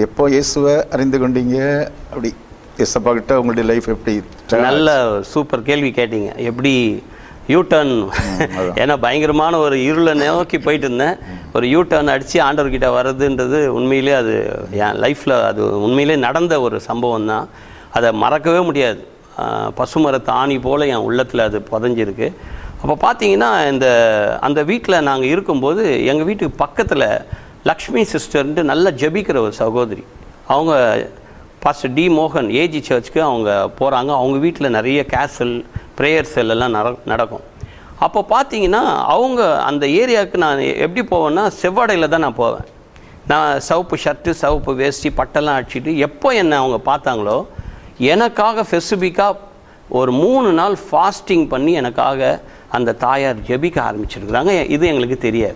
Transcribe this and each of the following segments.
அப்படி எப்போ இயேசுவை அறிந்து கொண்டீங்க அப்படி இயேசப்பா கிட்ட உங்களுடைய லைஃப் எப்படி நல்ல சூப்பர் கேள்வி கேட்டீங்க எப்படி யூ டர்ன் ஏன்னா பயங்கரமான ஒரு இருளை நோக்கி போயிட்டு இருந்தேன் ஒரு யூ டர்ன் அடித்து ஆண்டவர்கிட்ட வர்றதுன்றது உண்மையிலே அது என் லைஃப்பில் அது உண்மையிலே நடந்த ஒரு சம்பவம் தான் அதை மறக்கவே முடியாது ஆஹ் பசுமரத்து ஆணி போல் என் உள்ளத்தில் அது புதஞ்சிருக்கு அப்போ பார்த்தீங்கன்னா இந்த அந்த வீட்டில் நாங்கள் இருக்கும்போது எங்கள் வீட்டுக்கு பக்கத்தில் லக்ஷ்மி சிஸ்டர்ன்ட்டு நல்லா ஜெபிக்கிற ஒரு சகோதரி அவங்க பாஸ்டர் டி மோகன் ஏஜி சர்ச்சுக்கு அவங்க போகிறாங்க அவங்க வீட்டில் நிறைய கேசல் ப்ரேயர் செல் எல்லாம் நட நடக்கும் அப்போ பார்த்தீங்கன்னா அவங்க அந்த ஏரியாவுக்கு நான் எப்படி போவேன்னா செவ்வாடையில் தான் நான் போவேன் நான் சிவப்பு ஷர்ட்டு சிவப்பு வேஷ்டி பட்டெல்லாம் அடிச்சிட்டு எப்போ என்னை அவங்க பார்த்தாங்களோ எனக்காக ஸ்பெசிஃபிக்காக ஒரு மூணு நாள் ஃபாஸ்டிங் பண்ணி எனக்காக அந்த தாயார் ஜெபிக்க ஆரம்பிச்சிருக்கிறாங்க இது எங்களுக்கு தெரியாது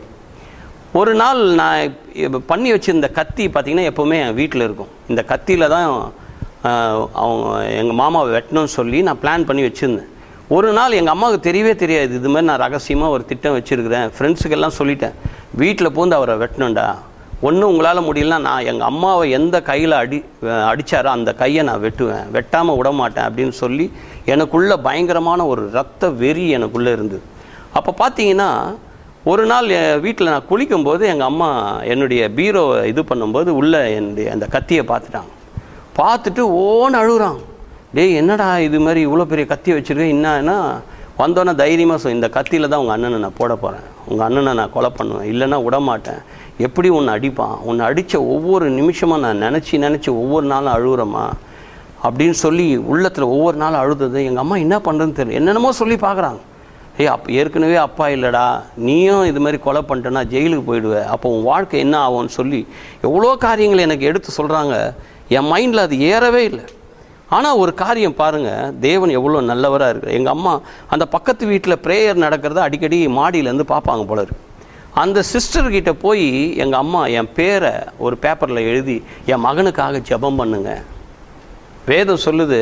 ஒரு நாள் நான் இப்ப பண்ணி வச்சிருந்த கத்தி பார்த்தீங்கன்னா எப்போவுமே என் வீட்டில் இருக்கும் இந்த கத்தியில் தான் ஆஹ், அவங்க எங்கள் மாமாவை வெட்டணும்னு சொல்லி நான் பிளான் பண்ணி வச்சுருந்தேன் ஒரு நாள் எங்கள் அம்மாவுக்கு தெரியவே தெரியாது இது மாதிரி நான் ரகசியமாக ஒரு திட்டம் வச்சுருக்கிறேன் ஃப்ரெண்ட்ஸுக்கெல்லாம் சொல்லிட்டேன் வீட்டில் பூந்து அவரை வெட்டணும்டா ஒன்றும் உங்களால் முடியலனா நான் எங்கள் அம்மாவை எந்த கையில் அடி அஹ் அடிச்சாரோ அந்த கையை நான் வெட்டுவேன் வெட்டாமல் விட மாட்டேன் அப்படின்னு சொல்லி எனக்குள்ள பயங்கரமான ஒரு ரத்த வெறி எனக்குள்ளே இருந்தது அப்போ பார்த்தீங்கன்னா ஒரு நாள் என் வீட்டில் நான் குளிக்கும்போது எங்கள் அம்மா என்னுடைய பீரோவை இது பண்ணும்போது உள்ளே என்னுடைய அந்த கத்தியை பார்த்துட்டாங்க பார்த்துட்டு ஓன்னு அழுகுறாங்க டேய் என்னடா இது மாதிரி இவ்வளோ பெரிய கத்தி வச்சுருக்கேன் என்னன்னா வந்தோன்னே தைரியமாக சொல் இந்த கத்தியில் தான் உங்கள் அண்ணனை நான் போட போகிறேன் உங்கள் அண்ணனை நான் கொலை பண்ணுவேன் இல்லைன்னா விட மாட்டேன் எப்படி உன்னை அடிப்பான் உன்னை அடித்த ஒவ்வொரு நிமிஷமும் நான் நினச்சி நினச்சி ஒவ்வொரு நாளும் அழுகுறேம்மா அப்படின்னு சொல்லி உள்ளத்தில் ஒவ்வொரு நாளும் அழுதது எங்கள் அம்மா என்ன பண்ணுறதுன்னு தெரியல என்னென்னமோ சொல்லி பார்க்குறாங்க ஏய் அப் ஏற்கனவே அப்பா இல்லைடா நீயும் இது மாதிரி கொலை பண்ணிட்டேன்னா ஜெயிலுக்கு போயிடுவ அப்போ உன் வாழ்க்கை என்ன ஆகும்னு சொல்லி எவ்வளோ காரியங்களை எனக்கு எடுத்து சொல்கிறாங்க என் மைண்டில் அது ஏறவே இல்லை ஆனால் ஒரு காரியம் பாருங்கள் தேவன் எவ்வளோ நல்லவராக இருக்கு எங்கள் அம்மா அந்த பக்கத்து வீட்டில் ப்ரேயர் நடக்கிறத அடிக்கடி மாடியிலேருந்து பார்ப்பாங்க போல இருக்கு அந்த சிஸ்டர்கிட்ட போய் எங்கள் அம்மா என் பேரை ஒரு பேப்பரில் எழுதி என் மகனுக்காக ஜெபம் பண்ணுங்க வேதம் சொல்லுது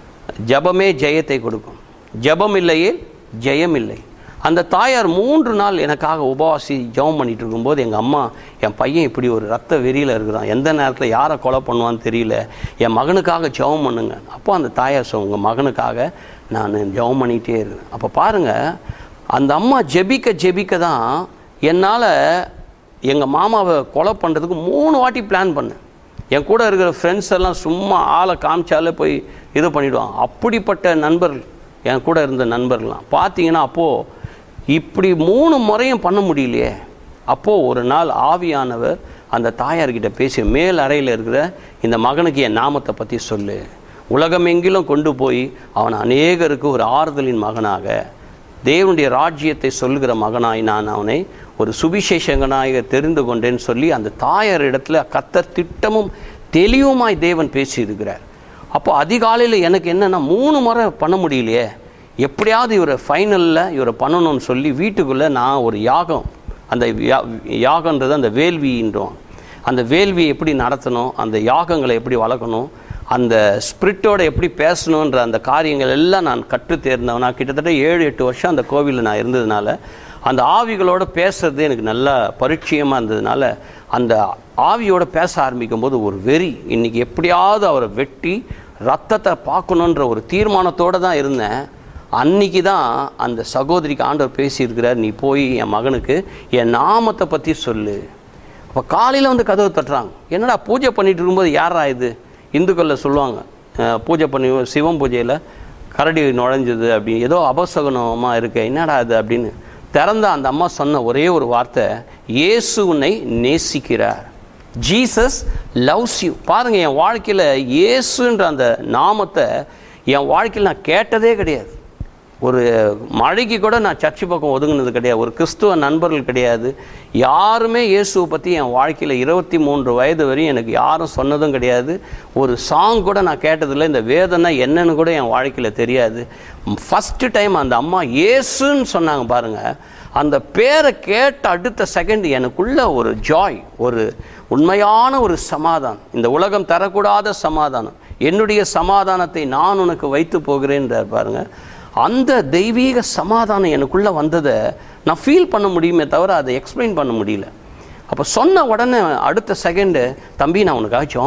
ஜெபமே ஜெயத்தை கொடுக்கும் ஜெபம் இல்லையே ஜெயம் இல்லை அந்த தாயார் மூன்று நாள் எனக்காக உபவாசி ஜெபம் பண்ணிட்டு இருக்கும்போது எங்கள் அம்மா என் பையன் இப்படி ஒரு ரத்த வெறியில் இருக்கிறான் எந்த நேரத்தில் யாரை கொலை பண்ணுவான்னு தெரியல என் மகனுக்காக ஜெபம் பண்ணுங்க அப்போ அந்த தாயார் சொல் உங்கள் மகனுக்காக நான் ஜெபம் பண்ணிகிட்டே இருக்கிறேன் அப்போ பாருங்கள் அந்த அம்மா ஜெபிக்க ஜெபிக்க தான் என்னால் எங்கள் மாமாவை கொலை பண்ணுறதுக்கு மூணு வாட்டி பிளான் பண்ணேன் என் கூட இருக்கிற ஃப்ரெண்ட்ஸ் எல்லாம் சும்மா ஆளை காமிச்சாலே போய் இது பண்ணிடுவாங்க அப்படிப்பட்ட நண்பர்கள் என் கூட இருந்த நண்பர்கள்லாம் பார்த்தீங்கன்னா அப்போது இப்படி மூணு முறையும் பண்ண முடியலையே அப்போது ஒரு நாள் ஆவியானவர் அந்த தாயார்கிட்ட பேசி மேல் அறையில் இருக்கிற இந்த மகனுக்கு என் நாமத்தை பற்றி சொல்லு உலகமெங்கிலும் கொண்டு போய் அவன் அநேகருக்கு ஒரு ஆறுதலின் மகனாக தேவனுடைய ராஜ்யத்தை சொல்லுகிற மகனாய் நான் அவனை ஒரு சுவிசேஷங்கனாக தெரிந்து கொண்டேன்னு சொல்லி அந்த தாயார் இடத்துல கத்தர் திட்டமும் தெளிவுமாய் தேவன் பேசியிருக்கிறார் அப்போ அதிகாலையில் எனக்கு என்னென்னா மூணு முறை பண்ண முடியலையே எப்படியாவது இவரை ஃபைனலில் இவரை பண்ணணும்னு சொல்லி வீட்டுக்குள்ளே நான் ஒரு யாகம் அந்த யா யாகன்றது அந்த வேள்வின்றோம் அந்த வேள்வியை எப்படி நடத்தணும் அந்த யாகங்களை எப்படி வளர்க்கணும் அந்த ஸ்பிரிட்டோட எப்படி பேசணுன்ற அந்த காரியங்கள் எல்லாம் நான் கற்றுத் தேர்ந்தவன் நான் கிட்டத்தட்ட ஏழு எட்டு வருஷம் அந்த கோவிலில் நான் இருந்ததுனால அந்த ஆவிகளோட பேசுறது எனக்கு நல்லா பரிச்சயமாக இருந்ததுனால அந்த ஆவியோட பேச ஆரம்பிக்கும் போது ஒரு வெறி இன்னைக்கு எப்படியாவது அவரை வெட்டி ரத்தத்தை பார்க்கணுன்ற ஒரு தீர்மானத்தோடு தான் இருந்தேன் அன்னைக்கு தான் அந்த சகோதரிக்கு ஆண்டவர் பேசியிருக்கிறார் நீ போய் என் மகனுக்கு என் நாமத்தை பற்றி சொல்லு அப்போ காலையில் வந்து கதவு தட்டுறாங்க என்னடா பூஜை பண்ணிட்டு இருக்கும்போது யாரா இது இந்துக்களில் சொல்லுவாங்க அஹ், பூஜை பண்ணி சிவம் பூஜையில் கரடி நுழைஞ்சது அப்படி ஏதோ அபசகுனமாக இருக்கு என்னடா இது அப்படின்னு திறந்த அந்த அம்மா சொன்ன ஒரே ஒரு வார்த்தை இயேசு உன்னை நேசிக்கிறார் ஜீசஸ் லவ்ஸ் யூ பாருங்கள் என் வாழ்க்கையில் இயேசுன்ற அந்த நாமத்தை என் வாழ்க்கையில் நான் கேட்டதே கிடையாது ஒரு மழைக்கு கூட நான் சர்ச்சு பக்கம் ஒதுங்கினது கிடையாது ஒரு கிறிஸ்துவ நண்பர்கள் கிடையாது யாருமே இயேசுவை பற்றி என் வாழ்க்கையில் இருபத்தி மூன்று வயது வரையும் எனக்கு யாரும் சொன்னதும் கிடையாது ஒரு சாங் கூட நான் கேட்டதில்லை இந்த வேதனை என்னன்னு கூட என் வாழ்க்கையில் தெரியாது ஃபஸ்ட்டு டைம் அந்த அம்மா இயேசுன்னு சொன்னாங்க பாருங்கள் அந்த பேரை கேட்ட அடுத்த செகண்ட் எனக்குள்ள ஒரு ஜாய் ஒரு உண்மையான ஒரு சமாதானம் இந்த உலகம் தரக்கூடாத சமாதானம் என்னுடைய சமாதானத்தை நான் உனக்கு வைத்து போகிறேன்றார் பாருங்க அந்த தெய்வீக சமாதானம் எனக்குள்ளே வந்ததை நான் ஃபீல் பண்ண முடியுமே தவிர அதை எக்ஸ்பிளைன் பண்ண முடியல அப்போ சொன்ன உடனே அடுத்த செகண்டு தம்பி நான் உனக்காக ஜெபம்